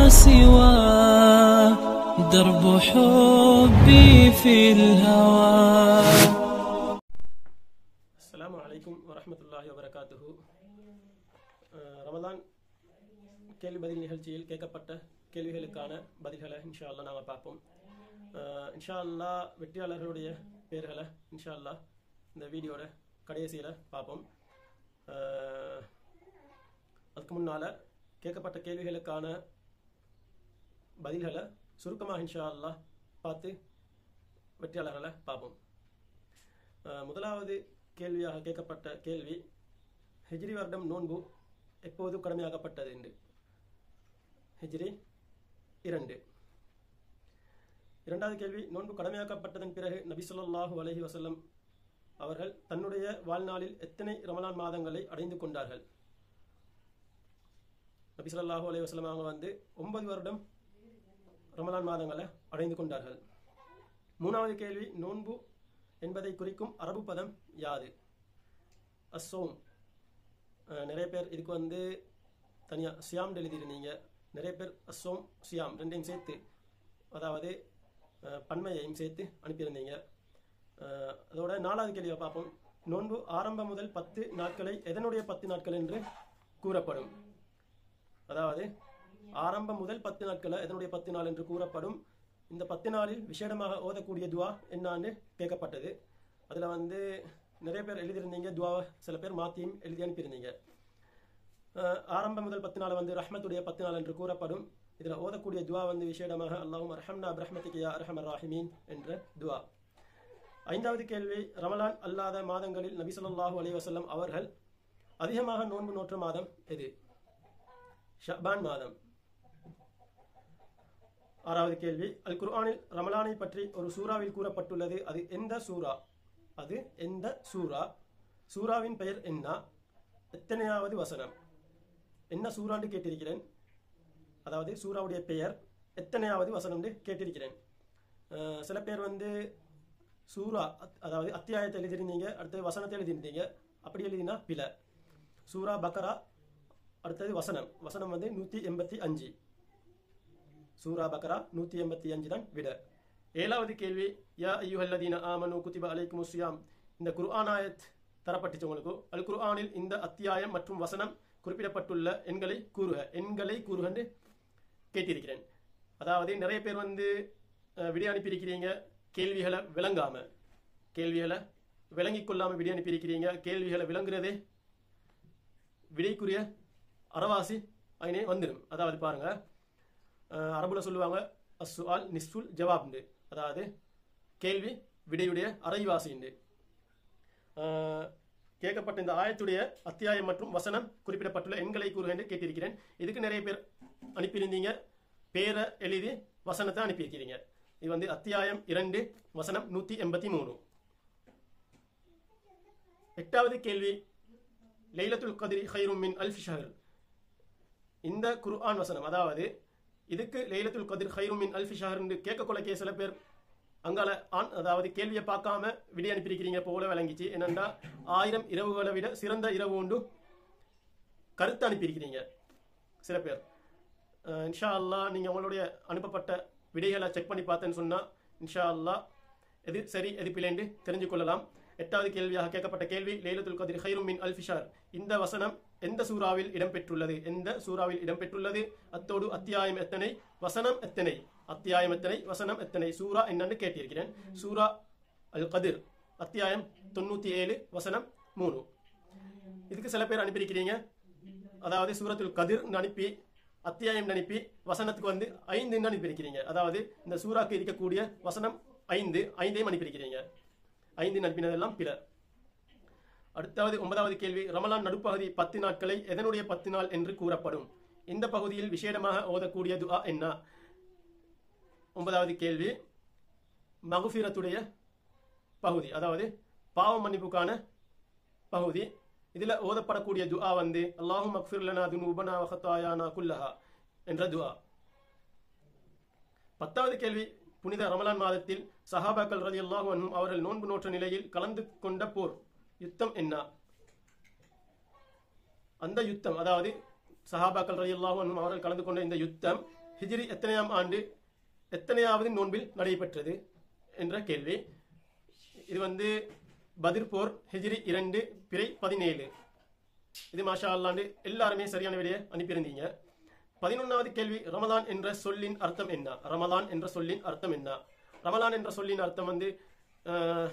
سوى درب حبي في الهوى அஸ்ஸலாமு அலைக்கும் வரஹ்மத்துல்லாஹி வபரகாத்துஹு அஹ் ரமலான் கேள்வி பதில் நிகழ்ச்சியில் கேட்கப்பட்ட கேள்விகளுக்கான பதில்களை இன்ஷா அல்லாஹ் நாங்கள் பார்ப்போம் அஹ் இன்ஷா அல்லாஹ் வெற்றியாளர்களுடைய பேர்களை இன்ஷா அல்லாஹ் இந்த வீடியோட கடைசியில் பார்ப்போம் அஹ் அதுக்கு முன்னால் கேட்கப்பட்ட கேள்விகளுக்கான பதில்களை சுருக்கமாக இன்ஷா அல்லாஹ் பார்த்து வெற்றியாளர்களை பார்ப்போம் அஹ் முதலாவது கேள்வியாக கேட்கப்பட்ட கேள்வி ஹிஜ்ரி வருடம் நோன்பு எப்போது கடமையாக்கப்பட்டது என்று ஹிஜ்ரி இரண்டு இரண்டாவது கேள்வி நோன்பு கடமையாக்கப்பட்டதன் பிறகு நபி ஸல்லல்லாஹு அலைஹி வஸல்லம் அவர்கள் தன்னுடைய வாழ்நாளில் எத்தனை ரமலான் மாதங்களை அடைந்து கொண்டார்கள் நபி ஸல்லல்லாஹு அலைஹி வஸல்லம் அவங்க வந்து ஒன்பது வருடம் ரமலான் மாதங்களை அடைந்து கொண்டார்கள் மூணாவது கேள்வி நோன்பு என்பதை குறிக்கும் அரபு பதம் யாது அசோம் அஹ் நிறைய பேர் இதுக்கு வந்து தனியாக சியாம் எழுதியிருந்தீங்க நிறைய பேர் அசோம் சியாம் ரெண்டையும் சேர்த்து அதாவது அஹ், பன்மையையும் சேர்த்து அனுப்பியிருந்தீங்க அஹ், அதோட நாலாவது கேள்வியை பார்ப்போம் நோன்பு ஆரம்பம் முதல் பத்து நாட்களை எதனுடைய பத்து நாட்கள் என்று கூறப்படும் அதாவது ஆரம்பம் முதல் பத்து நாட்களை எதனுடைய பத்து நாள் என்று கூறப்படும் இந்த பத்து நாளில் விசேடமாக ஓதக்கூடிய துவா என்னான்னு கேட்கப்பட்டது அதில் வந்து நிறைய பேர் எழுதியிருந்தீங்க துவாவை சில பேர் மாற்றியும் எழுதி அனுப்பியிருந்தீங்க அஹ் ஆரம்பம் முதல் பத்து நாள் வந்து ரஹ்மத்துடைய பத்து நாள் என்று கூறப்படும் இதில் ஓதக்கூடிய துவா வந்து விசேடமாக அல்லாஹும் ரஹம்னா பிரஹ்மத்திக்கு யா அரஹமர் ராஹிமீன் என்ற துவா ஐந்தாவது கேள்வி ரமலான் அல்லாத மாதங்களில் நபி ஸல்லல்லாஹு அலைஹி வஸல்லம் அவர்கள் அதிகமாக நோன்பு நோற்ற மாதம் எது ஷபான் மாதம் ஆறாவது கேள்வி அல் குர்ஆனில் ரமலானை பற்றி ஒரு சூறாவில் கூறப்பட்டுள்ளது அது எந்த சூரா அது எந்த சூரா சூராவின் பெயர் என்ன எத்தனையாவது வசனம் என்ன சூறான்னு கேட்டிருக்கிறேன் அதாவது சூறாவுடைய பெயர் எத்தனையாவது வசனம்னு கேட்டிருக்கிறேன் அஹ் சில பேர் வந்து சூரா அத்- அதாவது அத்தியாயத்தை எழுதியிருந்தீங்க அடுத்தது வசனத்தை எழுதியிருந்தீங்க அப்படி எழுதினா பில சூரா பக்கரா அடுத்தது வசனம் வசனம் வந்து நூற்றி எண்பத்தி அஞ்சு சூரா பக்கரா நூற்றி எண்பத்தி அஞ்சு தான் விட ஏழாவது கேள்வி யா ஐயுஹல்லதீன ஆமனு குதிப அலைக்கும் சியாம் இந்த குர்ஆன் ஆயத் தரப்பட்டுச்சு உங்களுக்கு அல் குர்ஆனில் இந்த அத்தியாயம் மற்றும் வசனம் குறிப்பிடப்பட்டுள்ள எண்களை கூறுக எண்களை கூறுகன்னு கேட்டிருக்கிறேன் அதாவது நிறைய பேர் வந்து அஹ், விடை அனுப்பியிருக்கிறீங்க கேள்விகளை விளங்காம கேள்விகளை விளங்கிக் கொள்ளாம விடை அனுப்பியிருக்கிறீங்க கேள்விகளை விளங்குறதே விடைக்குரிய அறவாசி அதினே வந்துடும் அதாவது பாருங்க அஹ் அரபுல சொல்லுவாங்க அஸ்ஸுஆல் நிஸ்ஃபுல் ஜவாப்ண்டு அதாவது கேள்வி விடையுடைய அரைவாசிண்டு அஹ் கேட்கப்பட்ட இந்த ஆயத்துடைய அத்தியாயம் மற்றும் வசனம் குறிப்பிடப்பட்டுள்ள எண்களை கூறுக என்று கேட்டிருக்கிறேன் இதுக்கு நிறைய பேர் அனுப்பியிருந்தீங்க பேரை எழுதி வசனத்தை அனுப்பியிருக்கிறீங்க இது வந்து அத்தியாயம் இரண்டு வசனம் நூத்தி எண்பத்தி மூணு எட்டாவது கேள்வி லைலத்துல் கதிரி ஹைரும் மின் அல்ஃப் ஷஹர் இந்த குர்ஆன் வசனம் அதாவது இதுக்கு லைலத்துல் கதிர் ஹைரும் மின் அல்ஃபி ஷஹர்னு கேட்கக்கொள்ள சில பேர் அங்கால ஆன் அதாவது கேள்வியை பார்க்காம விடை அனுப்பியிருக்கிறீங்க போல விளங்கிச்சு என்னண்டா ஆயிரம் இரவுகளை விட சிறந்த இரவு உண்டு கருத்து அனுப்பியிருக்கிறீங்க சில பேர் அஹ் இன்ஷா அல்லாஹ் நீங்கள் உங்களுடைய அனுப்பப்பட்ட விடைகளை செக் பண்ணி பார்த்தேன்னு சொன்னால் இன்ஷா அல்லாஹ் எது சரி எது பிழைண்டு தெரிஞ்சு கொள்ளலாம் எட்டாவது கேள்வியாக கேட்கப்பட்ட கேள்வி லைலத்துல் கதிர் ஹைரும் மின் அல்ஃபிஷார் இந்த வசனம் எந்த சூறாவில் இடம்பெற்றுள்ளது எந்த சூறாவில் இடம்பெற்றுள்ளது அத்தோடு அத்தியாயம் எத்தனை வசனம் எத்தனை அத்தியாயம் எத்தனை வசனம் எத்தனை சூரா என்னன்னு கேட்டிருக்கிறேன் சூரா அல் கதிர் அத்தியாயம் தொண்ணூத்தி ஏழு வசனம் மூணு இதுக்கு சில பேர் அனுப்பியிருக்கிறீங்க அதாவது சூரத்துல் கதிர் அனுப்பி அத்தியாயம் அனுப்பி வசனத்துக்கு வந்து ஐந்துன்னு அனுப்பியிருக்கிறீங்க அதாவது இந்த சூறாக்கு இருக்கக்கூடிய வசனம் ஐந்து ஐந்தையும் அனுப்பியிருக்கிறீங்க ஐந்து அனுப்பினதெல்லாம் பிற அடுத்தாவது ஒன்பதாவது கேள்வி ரமலான் நடுப்பகுதி பத்து நாட்களை எதனுடைய பத்து நாள் என்று கூறப்படும் இந்த பகுதியில் விசேடமாக ஓதக்கூடிய துஆ என்ன ஒன்பதாவது கேள்வி மகுஃபிரத்துடைய பகுதி அதாவது பாவ மன்னிப்புக்கான பகுதி இதுல ஓதப்படக்கூடிய துஆ வந்து அல்லாஹும் மக்ஃபிர் லனா துனூபனா வ ஹத்தாயானா குல்லஹா என்ற துஆ பத்தாவது கேள்வி புனித ரமலான் மாதத்தில் சஹாபாக்கள் ரலியல்லாஹு அன்ஹும் அவர்கள் நோன்பு நோற்ற நிலையில் கலந்து கொண்ட போர் யுத்தம் என்ன அந்த யுத்தம் அதாவது சஹாபாக்கள் ரலியல்லாஹு அன்ஹும் அவர்கள் கலந்து கொண்ட இந்த யுத்தம் ஹிஜ்ரி எத்தனையாம் ஆண்டு எத்தனையாவது நோன்பில் நடைபெற்றது என்ற கேள்வி இது வந்து பதிர் போர் ஹிஜ்ரி இரண்டு பிறை பதினேழு இது மாஷா அல்லாண்டு எல்லாருமே சரியான விடையை அனுப்பியிருந்தீங்க பதினொன்னாவது கேள்வி ரமலான் என்ற சொல்லின் அர்த்தம் என்ன ரமலான் என்ற சொல்லின் அர்த்தம் என்ன ரமலான் என்ற சொல்லின் அர்த்தம் வந்து அஹ்,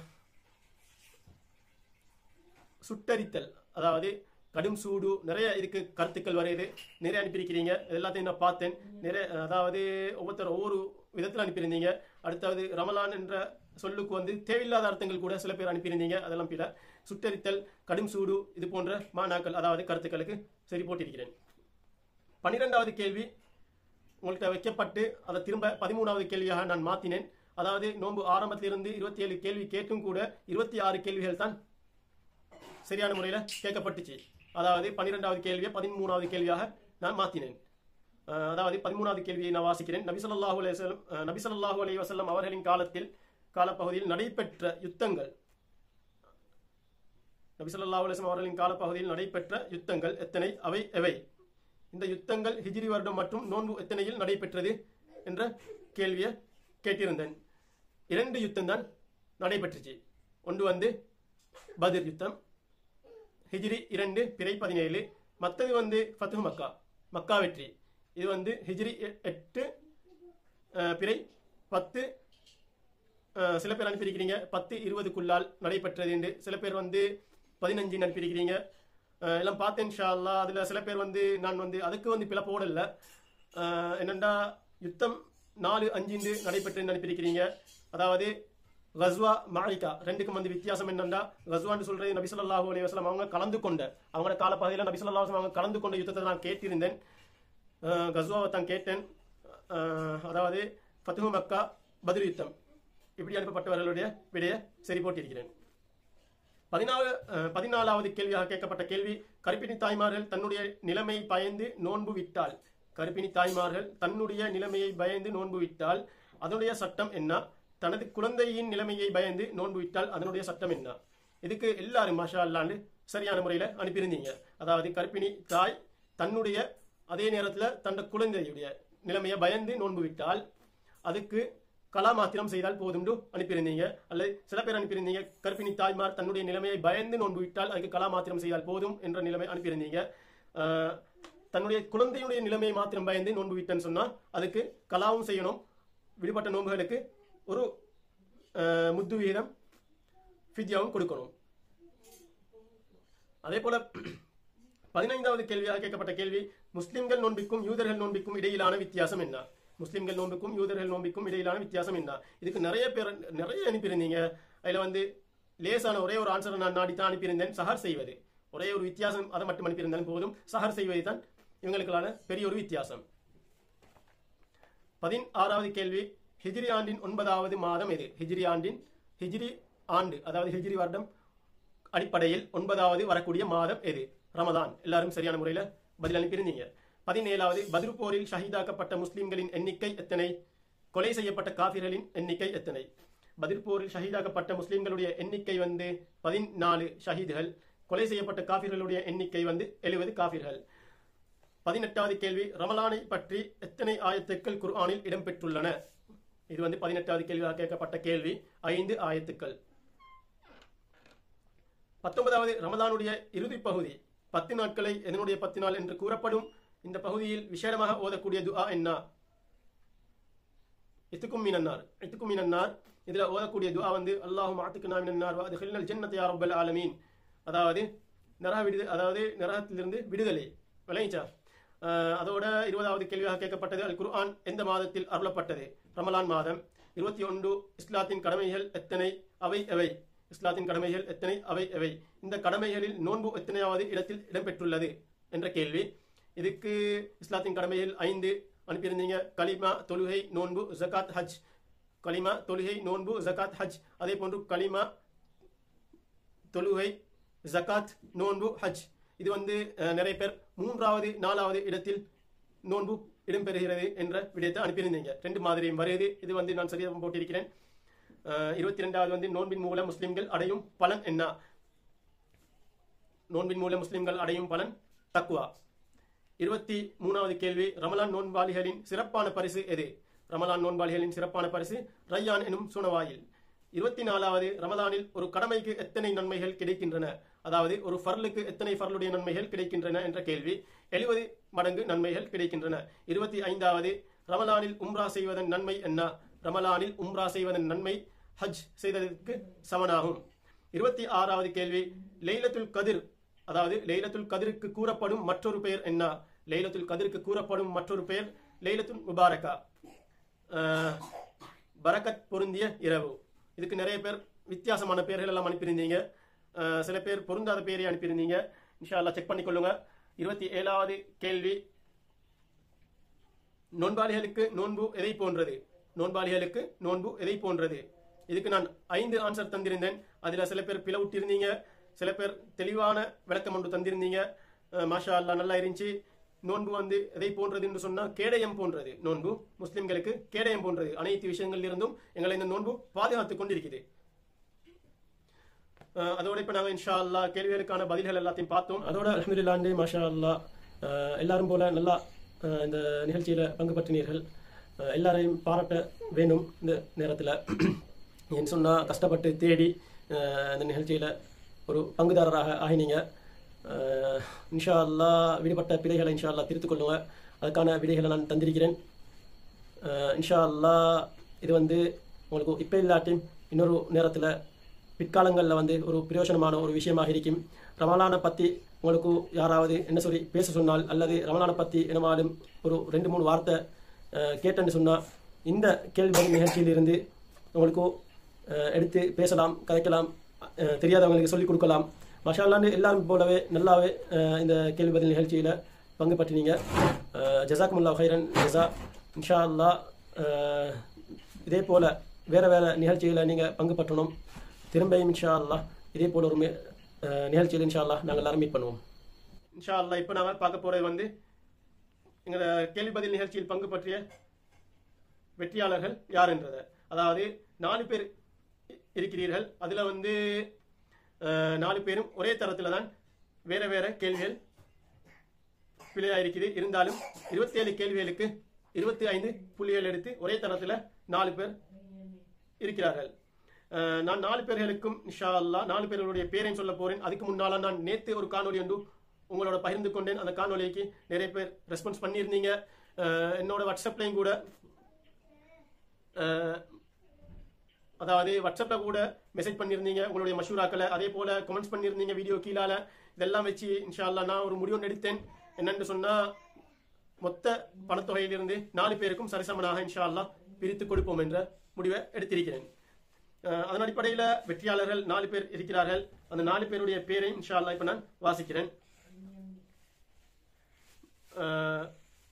சுட்டரித்தல் அதாவது கடும் சூடு நிறைய இதுக்கு கருத்துக்கள் வருது நிறைய அனுப்பியிருக்கிறீங்க இது எல்லாத்தையும் நான் பார்த்தேன் நிறைய அதாவது ஒவ்வொருத்தர் ஒவ்வொரு விதத்தில் அனுப்பியிருந்தீங்க அடுத்தாவது ரமலான் என்ற சொல்லுக்கு வந்து தேவையில்லாத அர்த்தங்கள் கூட சில பேர் அனுப்பியிருந்தீங்க அதெல்லாம் பிற சுட்டரித்தல் கடும் சூடு இது போன்ற மானாக்கள் அதாவது கருத்துக்களுக்கு சரி போட்டிருக்கிறேன் பன்னிரெண்டாவது கேள்வி உங்கள்கிட்ட வைக்கப்பட்டு அதை திரும்ப பதிமூணாவது கேள்வியாக நான் மாற்றினேன் அதாவது நோன்பு ஆரம்பத்திலிருந்து இருபத்தி ஏழு கேள்வி கேட்டும் கூட இருபத்தி ஆறு கேள்விகள் தான் சரியான முறையில் கேட்கப்பட்டுச்சு அதாவது பன்னிரெண்டாவது கேள்வியை பதிமூணாவது கேள்வியாக நான் மாற்றினேன் அஹ் அதாவது பதிமூணாவது கேள்வியை நான் வாசிக்கிறேன் நபிசல்லாஹு அலையம் நபிசல்லாஹு அலைஹி வஸல்லம் அவர்களின் காலத்தில் காலப்பகுதியில் நடைபெற்ற யுத்தங்கள் நபிசல்லாஹு அலையம் அவர்களின் காலப்பகுதியில் நடைபெற்ற யுத்தங்கள் எத்தனை அவை எவை இந்த யுத்தங்கள் ஹிஜ்ரி வருடம் மற்றும் நோன்பு எத்தனையில் நடைபெற்றது என்ற கேள்வியை கேட்டிருந்தேன் இரண்டு யுத்தம் தான் நடைபெற்றுச்சு ஒன்று வந்து பத்ர் யுத்தம் ஹிஜ்ரி இரண்டு பிறை பதினேழு மற்றது வந்து ஃபத்து மக்கா மக்கா வெற்றி இது வந்து ஹிஜ்ரி எ- எட்டு அஹ், பிறை பத்து அஹ், சில பேர் அனுப்பியிருக்கிறீங்க பத்து இருபதுக்குள்ளால் நடைபெற்றது என்று சில பேர் வந்து பதினஞ்சு அனுப்பியிருக்கிறீங்க அஹ், எல்லாம் பார்த்தேன் ஷா அல்லாஹ் அதில் சில பேர் வந்து நான் வந்து அதுக்கு வந்து பிழை போடல அஹ், என்னண்டா யுத்தம் நாலு அஞ்சுண்டு நடைபெற்றுன்னு அனுப்பியிருக்கிறீங்க அதாவது கஸ்வா மாலிகா ரெண்டுக்கும் வந்து வித்தியாசம் என்னன்னா கஸ்வான்னு சொல்றது நபி ஸல்லல்லாஹு அலைஹி வஸல்லம் அவங்க கலந்து கொண்ட அவங்களோட காலப்பகுதியில் நபி ஸல்லல்லாஹு அலைஹி வஸல்லம் அவங்க கலந்து கொண்ட யுத்தத்தை நான் கேட்டிருந்தேன் அஹ், கஸ்வாவை தான் கேட்டேன் அஹ், அதாவது ஃபத்ஹு மக்கா பத்ர் யுத்தம் இப்படி அனுப்பப்பட்டவர்களுடைய விடையை சரி போட்டிருக்கிறேன் பதினாலு அஹ், பதினாலாவது கேள்வியாக கேட்கப்பட்ட கேள்வி கர்ப்பிணி தாய்மார்கள் தன்னுடைய நிலைமை பயந்து நோன்பு விட்டால் கர்ப்பிணி தாய்மார்கள் தன்னுடைய நிலைமையை பயந்து நோன்பு விட்டால் அதனுடைய சட்டம் என்ன தனது குழந்தையின் நிலைமையை பயந்து நோன்பு விட்டால் அதனுடைய சட்டம் என்ன இதுக்கு எல்லாரும் மாஷா அல்லாண்டு சரியான முறையில் அனுப்பியிருந்தீங்க அதாவது கர்ப்பிணி தாய் தன்னுடைய அதே நேரத்தில் தன் குழந்தையுடைய நிலைமையை பயந்து நோன்பு விட்டால் அதுக்கு கலா மாத்திரம் செய்தால் போதும் அனுப்பியிருந்தீங்க அல்லது சில பேர் அனுப்பியிருந்தீங்க கர்ப்பிணி தாய்மார் தன்னுடைய நிலைமையை பயந்து நோன்பு விட்டால் அதுக்கு கலா மாத்திரம் செய்தால் போதும் என்ற நிலைமை அனுப்பியிருந்தீங்க ஆஹ், தன்னுடைய குழந்தையுடைய நிலைமையை மாத்திரம் பயந்து நோன்பு விட்டேன்னு சொன்னா அதுக்கு கலாவும் செய்யணும் விடுபட்ட நோன்புகளுக்கு ஒரு ஆஹ், முத்து விகிதம் ஃபித்யாவும் கொடுக்கணும் அதே போல பதினைந்தாவது கேள்வியாக கேட்கப்பட்ட கேள்வி முஸ்லிம்கள் நோன்பிக்கும் யூதர்கள் நோன்பிக்கும் இடையிலான வித்தியாசம் என்ன முஸ்லிம்கள் நோன்புக்கும் யூதர்கள் நோன்பிக்கும் இடையிலான வித்தியாசம் என்ன இதுக்கு நிறைய பேர் நிறைய அனுப்பியிருந்தீங்க அதுல வந்து லேசான ஒரே ஒரு ஆன்சரை நான் நாடித்தான் அனுப்பியிருந்தேன் சஹர் செய்வது ஒரே ஒரு வித்தியாசம் அதை மட்டும் அனுப்பியிருந்தாலும் போதும் சஹர் செய்வது தான் இவங்களுக்கான பெரிய ஒரு வித்தியாசம் பதினாறாவது கேள்வி ஹிஜ்ரி ஆண்டின் ஒன்பதாவது மாதம் எது ஹிஜ்ரி ஆண்டின் ஹிஜ்ரி ஆண்டு அதாவது ஹிஜ்ரி வருடம் அடிப்படையில் ஒன்பதாவது வரக்கூடிய மாதம் எது ரமதான் எல்லாரும் சரியான முறையில் பதில் அனுப்பியிருந்தீங்க பதினேழாவது பதிரு போரில் ஷஹீதாக்கப்பட்ட முஸ்லிம்களின் எண்ணிக்கை எத்தனை கொலை செய்யப்பட்ட காபிர்களின் எண்ணிக்கை எத்தனை பதிர் போரில் ஷஹீதாக்கப்பட்ட முஸ்லிம்களுடைய எண்ணிக்கை வந்து பதினாலு ஷஹீதுகள் கொலை செய்யப்பட்ட காபிர்களுடைய எண்ணிக்கை வந்து எழுபது காபிர்கள் பதினெட்டாவது கேள்வி ரமலானை பற்றி எத்தனை ஆயத்துக்கள் குர்ஆனில் இடம்பெற்றுள்ளன இது வந்து பதினெட்டாவது கேள்வியாக கேட்கப்பட்ட கேள்வி ஐந்து ஆயத்துக்கள் பத்தொன்பதாவது ரமலானுடைய இறுதிப் பகுதி பத்து நாட்களை எதனுடைய பத்து நாள் என்று கூறப்படும் இந்த பகுதியில் விசேடமாக ஓதக்கூடிய துஆ என்ன இத்துக்கும் மீனன்னார் இத்துக்கும் மீனன்னார் இதுல ஓதக்கூடிய துஆ வந்து அல்லாஹு மாத்துக்குனா மினன்னார் வா அதுகில்னல் ஜன்னத் யா ரப்பல் ஆலமீன் அதாவது நரக விடுதலை அதாவது நரகத்திலிருந்து விடுதலை விளங்கிச்சா அஹ் அதோட இருபதாவது கேள்வியாக கேட்கப்பட்டது அல் குர்ஆன் எந்த மாதத்தில் அருளப்பட்டது ரமலான் மாதம் இருபத்தி ஒன்று இஸ்லாத்தின் கடமைகள் எத்தனை அவை எவை இஸ்லாத்தின் கடமைகள் எத்தனை அவை எவை இந்த கடமைகளில் நோன்பு எத்தனையாவது இடத்தில் இடம்பெற்றுள்ளது என்ற கேள்வி இதுக்கு இஸ்லாத்தின் கடமைகள் ஐந்து அனுப்பியிருந்தீங்க கலிமா தொழுகை நோன்பு ஜகாத் ஹஜ் கலிமா தொழுகை நோன்பு ஜகாத் ஹஜ் அதே போன்று கலிமா தொழுகை ஜகாத் நோன்பு ஹஜ் இது வந்து அஹ், நிறைய பேர் மூன்றாவது நாலாவது இடத்தில் நோன்பு இடம்பெறுகிறது என்ற விடயத்தை அனுப்பியிருந்தீங்க ரெண்டு மாதிரியும் வருது இது வந்து நான் சரியாக போட்டிருக்கிறேன் அஹ், இருபத்தி ரெண்டாவது வந்து நோன்பின் மூலம் முஸ்லிம்கள் அடையும் பலன் என்ன நோன்பின் மூலம் முஸ்லிம்கள் அடையும் பலன் தக்குவா இருபத்தி மூணாவது கேள்வி ரமலான் நோன்பாளிகளின் சிறப்பான பரிசு எது ரமலான் நோன்பாளிகளின் சிறப்பான பரிசு ரய்யான் எனும் சுனவாயில் இருபத்தி நாலாவது ரமலானில் ஒரு கடமைக்கு எத்தனை நன்மைகள் கிடைக்கின்றன அதாவது ஒரு ஃபர்லுக்கு எத்தனை ஃபர்லுடைய நன்மைகள் கிடைக்கின்றன என்ற கேள்வி எழுபது மடங்கு நன்மைகள் கிடைக்கின்றன இருபத்தி ஐந்தாவது ரமலானில் உம்ரா செய்வதன் நன்மை என்ன ரமலானில் உம்ரா செய்வதன் நன்மை ஹஜ் செய்ததற்கு சமனாகும் இருபத்தி ஆறாவது கேள்வி லைலத்துல் கதிர் அதாவது லைலத்துல் கதிருக்கு கூறப்படும் மற்றொரு பெயர் என்ன லைலத்துல் கதிருக்கு கூறப்படும் மற்றொரு பெயர் லைலத்துல் முபாரகா அஹ், பரக்கத் பொருந்திய இரவு இதுக்கு நிறைய பேர் வித்தியாசமான பெயர்கள் எல்லாம் அனுப்பியிருந்தீங்க அஹ், சில பேர் பொருந்தாத பெயரை அனுப்பியிருந்தீங்க இன்ஷா அல்லாஹ் செக் பண்ணிக்கொள்ளுங்க இருபத்தி ஏழாவது கேள்வி நோன்பாளிகளுக்கு நோன்பு எதை போன்றது நோன்பாளிகளுக்கு நோன்பு எதை போன்றது இதுக்கு நான் ஐந்து ஆன்சர் தந்திருந்தேன் அதில் சில பேர் பிளவுட்டிருந்தீங்க சில பேர் தெளிவான விளக்கம் ஒன்று தந்திருந்தீங்க அஹ் மாஷா அல்லாஹ் நல்லா இருந்துச்சு நோன்பு வந்து எதை போன்றது என்று சொன்னால் கேடயம் போன்றது நோன்பு முஸ்லிம்களுக்கு கேடயம் போன்றது அனைத்து விஷயங்களில் இருந்தும் எங்களை இந்த நோன்பு பாதுகாத்துக் கொண்டிருக்குது அஹ் அதோட இப்போ நாங்கள் இன்ஷா அல்லாஹ் கேள்விகளுக்கான பதில்கள் எல்லாத்தையும் பார்த்தோம் அதோட அலமதுல்லாண்டே மாஷா அல்லாஹ் அஹ் எல்லாரும் போல நல்லா அஹ் இந்த நிகழ்ச்சியில் பங்கு பற்றினீர்கள் அஹ் எல்லாரையும் பாராட்ட வேண்டும் இந்த நேரத்தில் ஏன்னு சொன்னால் கஷ்டப்பட்டு தேடி அஹ் இந்த நிகழ்ச்சியில் ஒரு பங்குதாரராக ஆகினீங்க அஹ் இன்ஷா அல்லாஹ் விடுபட்ட பிழைகளை இன்ஷா அல்லாஹ் திருத்திக் கொள்ளுங்க அதுக்கான விடைகளை நான் தந்திருக்கிறேன் அஹ் இன்ஷா அல்லாஹ் இது வந்து உங்களுக்கு இப்போ இல்லாட்டியும் இன்னொரு நேரத்தில் பிற்காலங்களில் வந்து ஒரு பிரயோஜனமான ஒரு விஷயமாக இருக்கும் ரமலானை பற்றி உங்களுக்கு யாராவது என்ன சொல்லி பேச சொன்னால் அல்லது ரமலானை பற்றி என்னமாலும் ஒரு ரெண்டு மூணு வார்த்தை அஹ், கேட்டேன்னு சொன்னால் இந்த கேள்வி பதில் நிகழ்ச்சியிலிருந்து உங்களுக்கு அஹ், எடுத்து பேசலாம் கதைக்கலாம் அஹ், தெரியாதவங்களுக்கு சொல்லிக் கொடுக்கலாம் மஷாலான்னு எல்லாரும் போலவே நல்லாவே அஹ், இந்த கேள்வி பதில் நிகழ்ச்சியில் பங்கு பற்றினீங்க ஜசாக்குமுல்லா ஹைரன் ஜசா இன்ஷா அல்லாஹ் அஹ், இதே போல் வேறு வேறு நிகழ்ச்சியில் நீங்கள் பங்கு பற்றணும் திரும்பியும் இன்ஷா அல்லாஹ் இதே போல் ஒரு மி- அஹ், நிகழ்ச்சியில் இன்ஷா அல்லாஹ் நாங்கள் எல்லாரும் மீட் பண்ணுவோம் இன்ஷா அல்லாஹ் இப்போ நாம பார்க்க போகிறது வந்து எங்களோட கேள்வி பதில் நிகழ்ச்சியில் பங்கு பற்றிய வெற்றியாளர்கள் யார் என்றது அதாவது நாலு பேர் இ- இருக்கிறீர்கள் அதில் வந்து அஹ், நாலு பேரும் ஒரே தரத்தில் தான் வேற வேற கேள்விகள் பிழையா இருக்குது இருந்தாலும் இருபத்தேழு கேள்விகளுக்கு இருபத்தி ஐந்து புள்ளிகள் எடுத்து ஒரே தரத்தில் நாலு பேர் இருக்கிறார்கள் அஹ், நான் நாலு பேர்களுக்கும் இன்ஷா அல்லாஹ் நாலு பேர்களுடைய பேரையும் சொல்ல போறேன் அதுக்கு முன்னால நான் நேத்து ஒரு காணொளி ஒன்று உங்களோட பகிர்ந்து கொண்டேன் அந்த காணொளிக்கு நிறைய பேர் ரெஸ்பான்ஸ் பண்ணியிருந்தீங்க அஹ், என்னோட வாட்ஸ்அப்லையும் கூட அஹ், அதாவது வாட்ஸ்அப்பில் கூட மெசேஜ் பண்ணியிருந்தீங்க உங்களுடைய மஷூராக்களை அதே போல கமெண்ட்ஸ் பண்ணியிருந்தீங்க வீடியோ கீழால இதெல்லாம் வச்சு இன்ஷா அல்லாஹ் நான் ஒரு முடிவு எடுத்தேன் என்னன்னு சொன்னா மொத்த பணத்தொகையிலிருந்து நாலு பேருக்கும் சரிசமனாக இன்ஷா அல்லாஹ் பிரித்து கொடுப்போம் என்ற முடிவை எடுத்திருக்கிறேன் அஹ் அதன் அடிப்படையில் வெற்றியாளர்கள் நாலு பேர் இருக்கிறார்கள் அந்த நாலு பேருடைய பேரை இன்ஷா அல்லாஹ் இப்போ நான் வாசிக்கிறேன் அஹ்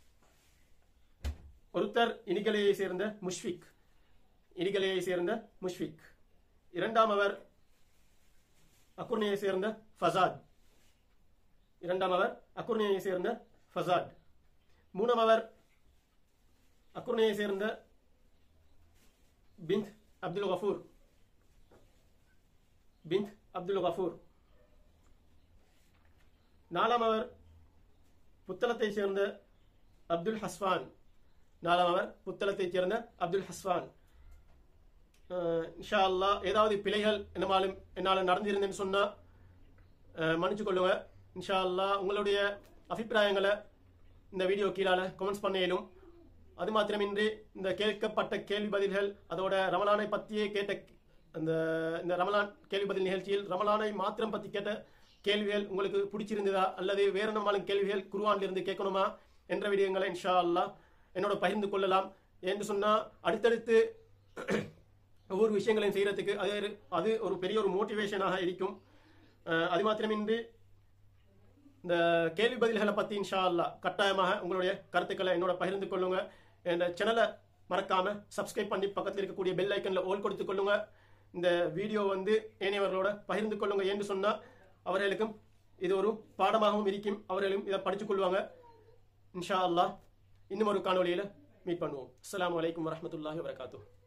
ஒருத்தர் இனிகலையை சேர்ந்த முஷ்ஃபிக் இனிகலையை சேர்ந்த முஷ்ஃபிக் இரண்டாம் அவர் அக்குர்னியை சேர்ந்த ஃபசாத் இரண்டாம் அவர் அக்குர்னியை சேர்ந்த ஃபசாத் மூணாம் அவர் அக்குர்னியை சேர்ந்த பிந்த் அப்துல் கஃபூர் பிந்த் அப்துல் கஃபூர் நாலாம் அவர் புத்தளத்தை சேர்ந்த அப்துல் ஹஸ்வான் நாலாம் அவர் புத்தளத்தைச் சேர்ந்த அப்துல் ஹஸ்வான் அஹ் இன்ஷா அல்லாஹ் ஏதாவது பிழைகள் என்னமாலும் என்னால் நடந்திருந்தேன்னு சொன்னா அஹ் மன்னிச்சு கொள்ளுங்க இன்ஷா அல்லாஹ் உங்களுடைய அபிப்பிராயங்களை இந்த வீடியோ கீழால கமெண்ட்ஸ் பண்ணையிலும் அது மாத்திரமின்றி இந்த கேட்கப்பட்ட கேள்வி பதில்கள் அதோட ரமலானை பற்றியே கேட்ட அந்த இந்த ரமலான் கேள்வி பதில் நிகழ்ச்சியில் ரமலானை மாத்திரம் பற்றி கேட்ட கேள்விகள் உங்களுக்கு பிடிச்சிருந்ததா அல்லது வேற நம்மளும் கேள்விகள் குருவான்ல இருந்து கேட்கணுமா என்ற விடயங்களை இன்ஷா அல்லாஹ் என்னோட பகிர்ந்து கொள்ளலாம் என்று சொன்னா அடுத்தடுத்து ஒவ்வொரு விஷயங்களையும் செய்யறதுக்கு அது ஒரு- அது ஒரு பெரிய ஒரு மோட்டிவேஷனாக இருக்கும் அஹ் அது மாத்திரமின்றி இந்த கேள்வி பதில்களை பத்தி இன்ஷா அல்லாஹ் கட்டாயமாக உங்களுடைய கருத்துக்களை என்னோட பகிர்ந்து கொள்ளுங்க இந்த சேனலை மறக்காம சப்ஸ்கிரைப் பண்ணி பக்கத்தில் இருக்கக்கூடிய பெல் ஐக்கன்ல ஓல் கொடுத்து கொள்ளுங்க இந்த வீடியோ வந்து ஏனையவர்களோட பகிர்ந்து கொள்ளுங்க என்று சொன்னா அவர்களுக்கும் இது ஒரு பாடமாகவும் இருக்கும் அவர்களும் இதை படித்துக் கொள்வாங்க இன்ஷா அல்லாஹ் இன்னும் ஒரு காணொளியில மீட் பண்ணுவோம் அஸ்ஸலாமு அலைக்கும் வரஹ்மத்துல்லாஹி வபரகாத்துஹு